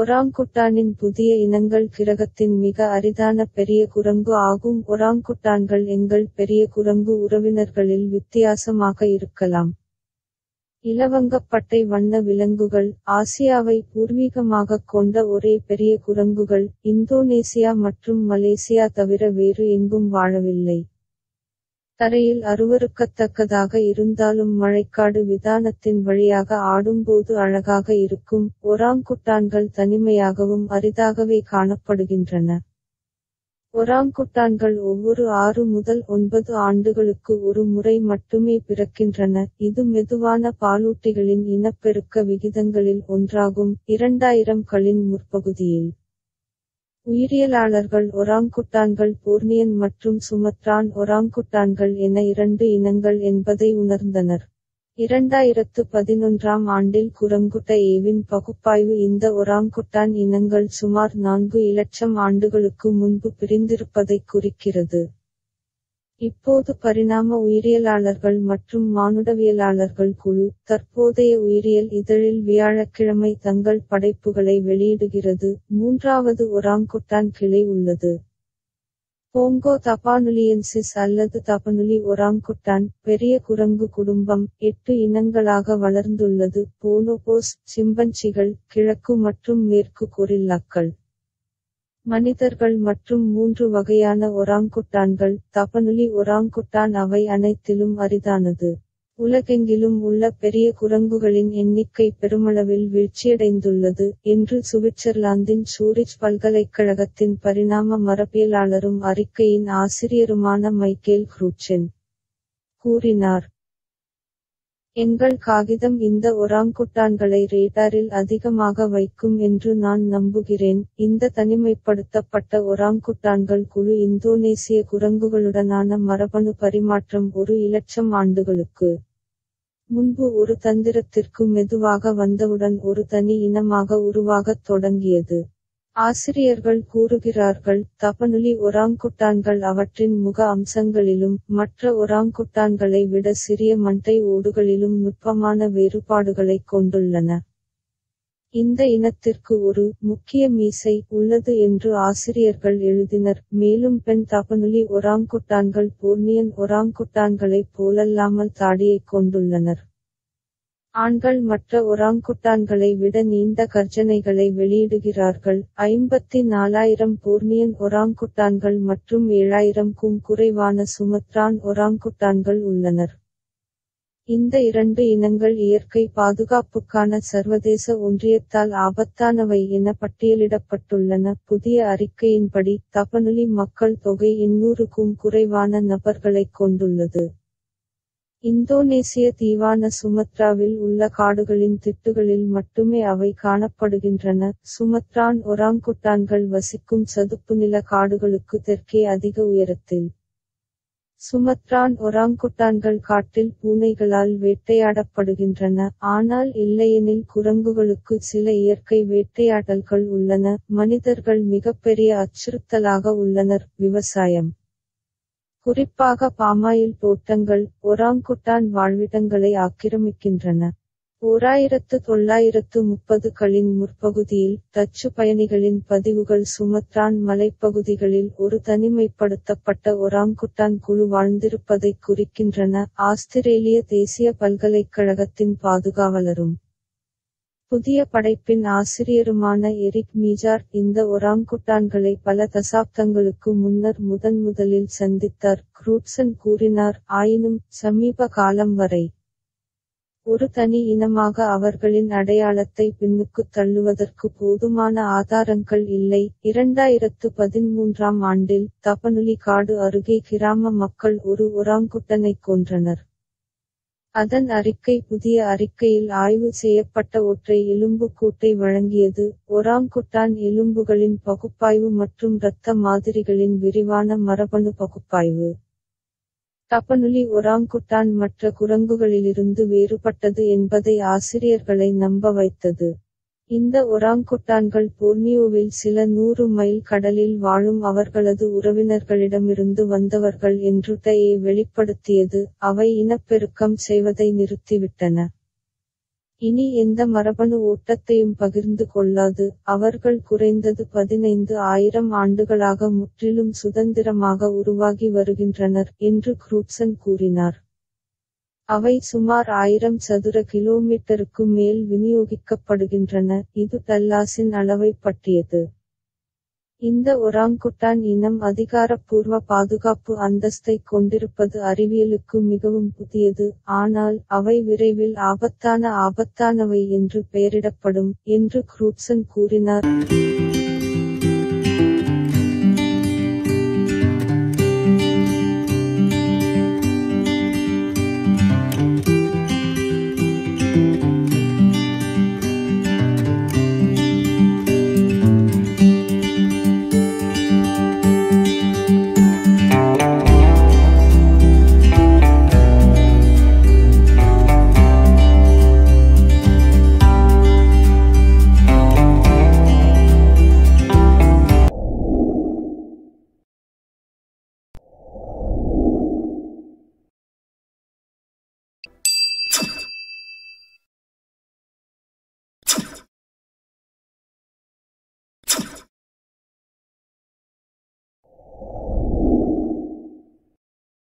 ஒராங்குட்டானின் புதிய இனங்கள் கிரகத்தின் மிக அரிதான பெரிய குரங்கு ஆகும் ஒராங்குட்டான்கள் எங்கள் பெரிய குரங்கு உறவினர்களில் வித்தியாசமாக இருக்கலாம் இலவங்கப்பட்டை வண்ண விலங்குகள் ஆசியாவை பூர்வீகமாகக் கொண்ட ஒரே பெரிய குரங்குகள் இந்தோனேசியா மற்றும் மலேசியா தவிர வேறு எங்கும் வாழவில்லை தரையில் அருவருக்கத்தக்கதாக இருந்தாலும் மழைக்காடு விதானத்தின் வழியாக ஆடும்போது அழகாக இருக்கும் ஒராங்குட்டான்கள் தனிமையாகவும் அரிதாகவே காணப்படுகின்றன ஒராங்குட்டான்கள் ஒவ்வொரு ஆறு முதல் ஒன்பது ஆண்டுகளுக்கு ஒரு முறை மட்டுமே பிறக்கின்றன இது மெதுவான பாலூட்டிகளின் இனப்பெருக்க விகிதங்களில் ஒன்றாகும் இரண்டாயிரம் களின் முற்பகுதியில் உயிரியலாளர்கள் ஒராங்குட்டான்கள் போர்னியன் மற்றும் சுமத்ரான் ஒராங்குட்டான்கள் என இரண்டு இனங்கள் என்பதை உணர்ந்தனர் இரண்டாயிரத்து பதினொன்றாம் ஆண்டில் குரங்குட்ட ஏவின் பகுப்பாய்வு இந்த ஒராங்குட்டான் இனங்கள் சுமார் நான்கு இலட்சம் ஆண்டுகளுக்கு முன்பு பிரிந்திருப்பதைக் குறிக்கிறது இப்போது பரிணாம உயிரியலாளர்கள் மற்றும் மானுடவியலாளர்கள் குழு தற்போதைய உயிரியல் இதழில் வியாழக்கிழமை தங்கள் படைப்புகளை வெளியிடுகிறது மூன்றாவது ஒராங்குட்டான் கிளை உள்ளது போங்கோ தபானுலியன்சிஸ் அல்லது தபனுலி ஒராங்குட்டான் பெரிய குரங்கு குடும்பம் எட்டு இனங்களாக வளர்ந்துள்ளது போனோபோஸ் சிம்பன்சிகள் கிழக்கு மற்றும் மேற்கு கொரில்லாக்கள் மனிதர்கள் மற்றும் மூன்று வகையான ஒராங்குட்டான்கள் தபனுலி ஒராங்குட்டான் அவை அனைத்திலும் அரிதானது உலகெங்கிலும் உள்ள பெரிய குரங்குகளின் எண்ணிக்கை பெருமளவில் வீழ்ச்சியடைந்துள்ளது என்று சுவிட்சர்லாந்தின் சூரிச் பல்கலைக்கழகத்தின் பரிணாம மரபியலாளரும் அறிக்கையின் ஆசிரியருமான மைக்கேல் க்ரூச்சென் கூறினார் எங்கள் காகிதம் இந்த ஒராங்குட்டான்களை ரேடாரில் அதிகமாக வைக்கும் என்று நான் நம்புகிறேன் இந்த தனிமைப்படுத்தப்பட்ட ஒராங்குட்டான்கள் குழு இந்தோனேசிய குரங்குகளுடனான மரபணு பரிமாற்றம் ஒரு இலட்சம் ஆண்டுகளுக்கு முன்பு ஒரு தந்திரத்திற்கு மெதுவாக வந்தவுடன் ஒரு தனி இனமாக உருவாகத் தொடங்கியது ஆசிரியர்கள் கூறுகிறார்கள் தபனுலி ஒராங்குட்டான்கள் அவற்றின் முக அம்சங்களிலும் மற்ற ஒராங்குட்டான்களை விட சிறிய மண்டை ஓடுகளிலும் நுட்பமான வேறுபாடுகளைக் கொண்டுள்ளன இந்த இனத்திற்கு ஒரு முக்கிய மீசை உள்ளது என்று ஆசிரியர்கள் எழுதினர் மேலும் பெண் தபனுலி ஒராங்குட்டான்கள் போர்னியன் ஒராங்குட்டான்களைப் போலல்லாமல் தாடியைக் கொண்டுள்ளனர் ஆண்கள் மற்ற ஒராங்குட்டான்களை விட நீண்ட கர்ஜனைகளை வெளியிடுகிறார்கள் ஐம்பத்தி நாலாயிரம் போர்னியன் ஒராங்குட்டான்கள் மற்றும் ஏழாயிரம்க்கும் குறைவான சுமத்ரான் ஒராங்குட்டான்கள் உள்ளனர் இந்த இரண்டு இனங்கள் இயற்கை பாதுகாப்புக்கான சர்வதேச ஒன்றியத்தால் ஆபத்தானவை என பட்டியலிடப்பட்டுள்ளன புதிய அறிக்கையின்படி தபனுலி மக்கள் தொகை எண்ணூறுக்கும் குறைவான நபர்களைக் கொண்டுள்ளது இந்தோனேசிய தீவான சுமத்ராவில் உள்ள காடுகளின் திட்டுகளில் மட்டுமே அவை காணப்படுகின்றன சுமத்ரான் ஒராங்குட்டான்கள் வசிக்கும் சதுப்புநில காடுகளுக்கு தெற்கே அதிக உயரத்தில் சுமத்ரான் ஒராங்குட்டான்கள் காட்டில் பூனைகளால் வேட்டையாடப்படுகின்றன ஆனால் இல்லையெனில் குரங்குகளுக்கு சில இயற்கை வேட்டையாடல்கள் உள்ளன மனிதர்கள் மிகப்பெரிய அச்சுறுத்தலாக உள்ளனர் விவசாயம் குறிப்பாக பாமாயில் தோட்டங்கள் ஒராங்குட்டான் வாழ்விடங்களை ஆக்கிரமிக்கின்றன ஓராயிரத்து தொள்ளாயிரத்து முப்பதுகளின் முற்பகுதியில் டச்சு பயணிகளின் பதிவுகள் சுமத்ரான் மலைப்பகுதிகளில் ஒரு தனிமைப்படுத்தப்பட்ட ஒராங்குட்டான் குழு வாழ்ந்திருப்பதைக் குறிக்கின்றன ஆஸ்திரேலிய தேசிய பல்கலைக்கழகத்தின் பாதுகாவலரும் புதிய படைப்பின் ஆசிரியருமான எரிக் மீஜார் இந்த ஒராங்குட்டான்களை பல தசாப்தங்களுக்கு முன்னர் முதன்முதலில் சந்தித்தார் குரூட்சன் கூறினார் ஆயினும் சமீப காலம் வரை ஒரு தனி இனமாக அவர்களின் அடையாளத்தை பின்னுக்குத் தள்ளுவதற்கு போதுமான ஆதாரங்கள் இல்லை இரண்டாயிரத்து பதிமூன்றாம் ஆண்டில் தபனுலி காடு அருகே கிராம மக்கள் ஒரு ஒராங்குட்டனைக் கொன்றனர் அதன் அறிக்கை புதிய அறிக்கையில் ஆய்வு செய்யப்பட்ட ஒற்றை எலும்புக்கூட்டை வழங்கியது ஒராங்குட்டான் எலும்புகளின் பகுப்பாய்வு மற்றும் இரத்த மாதிரிகளின் விரிவான மரபணு பகுப்பாய்வு தபனுலி ஒராங்குட்டான் மற்ற குரங்குகளிலிருந்து வேறுபட்டது என்பதை ஆசிரியர்களை நம்ப வைத்தது இந்த ஒராங்குட்டான்கள் போர்னியோவில் சில நூறு மைல் கடலில் வாழும் அவர்களது உறவினர்களிடமிருந்து வந்தவர்கள் என்று டயே வெளிப்படுத்தியது அவை இனப்பெருக்கம் செய்வதை நிறுத்திவிட்டன இனி எந்த மரபணு ஓட்டத்தையும் பகிர்ந்து கொள்ளாது அவர்கள் குறைந்தது பதினைந்து ஆயிரம் ஆண்டுகளாக முற்றிலும் சுதந்திரமாக உருவாகி வருகின்றனர் என்று குரூப்சன் கூறினார் அவை சுமார் ஆயிரம் சதுர கிலோமீட்டருக்கு மேல் விநியோகிக்கப்படுகின்றன இது டல்லாஸின் அளவை பற்றியது இந்த ஒராங்குட்டான் இனம் அதிகாரப்பூர்வ பாதுகாப்பு அந்தஸ்தை கொண்டிருப்பது அறிவியலுக்கு மிகவும் புதியது ஆனால் அவை விரைவில் ஆபத்தான ஆபத்தானவை என்று பெயரிடப்படும் என்று குரூப்சன் கூறினார்